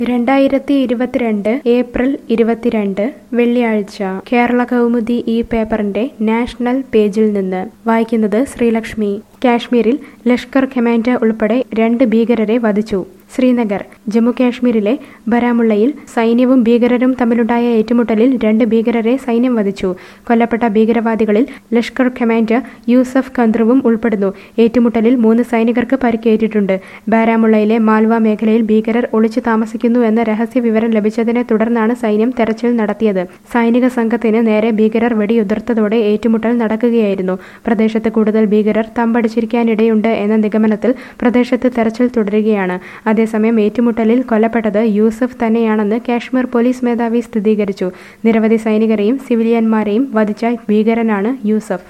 രണ്ടായിരത്തി ഇരുപത്തിരണ്ട് ഏപ്രിൽ ഇരുപത്തിരണ്ട് വെള്ളിയാഴ്ച കേരള കൗമുദി ഈ പേപ്പറിന്റെ നാഷണൽ പേജിൽ നിന്ന് വായിക്കുന്നത് ശ്രീലക്ഷ്മി കാശ്മീരിൽ ലഷ്കർ കമാൻഡർ ഉൾപ്പെടെ രണ്ട് ഭീകരരെ വധിച്ചു ശ്രീനഗർ ജമ്മു കാശ്മീരിലെ ബരാമുള്ളയിൽ സൈന്യവും ഭീകരരും തമ്മിലുണ്ടായ ഏറ്റുമുട്ടലിൽ രണ്ട് ഭീകരരെ സൈന്യം വധിച്ചു കൊല്ലപ്പെട്ട ഭീകരവാദികളിൽ ലഷ്കർ കമാൻഡർ യൂസഫ് കന്ദ്രുവും ഉൾപ്പെടുന്നു ഏറ്റുമുട്ടലിൽ മൂന്ന് സൈനികർക്ക് പരിക്കേറ്റിട്ടുണ്ട് ബാരാമുള്ളയിലെ മാൽവ മേഖലയിൽ ഭീകരർ ഒളിച്ചു താമസിക്കുന്നു എന്ന രഹസ്യ വിവരം ലഭിച്ചതിനെ തുടർന്നാണ് സൈന്യം തെരച്ചിൽ നടത്തിയത് സൈനിക സംഘത്തിന് നേരെ ഭീകരർ വെടിയുതിർത്തതോടെ ഏറ്റുമുട്ടൽ നടക്കുകയായിരുന്നു പ്രദേശത്ത് കൂടുതൽ ഭീകരർ തമ്പടിച്ചിരിക്കാനിടയുണ്ട് എന്ന നിഗമനത്തിൽ പ്രദേശത്ത് തെരച്ചിൽ തുടരുകയാണ് അതേസമയം ഏറ്റുമുട്ടലിൽ കൊല്ലപ്പെട്ടത് യൂസഫ് തന്നെയാണെന്ന് കാശ്മീർ പോലീസ് മേധാവി സ്ഥിരീകരിച്ചു നിരവധി സൈനികരെയും സിവിലിയന്മാരെയും വധിച്ച ഭീകരനാണ് യൂസഫ്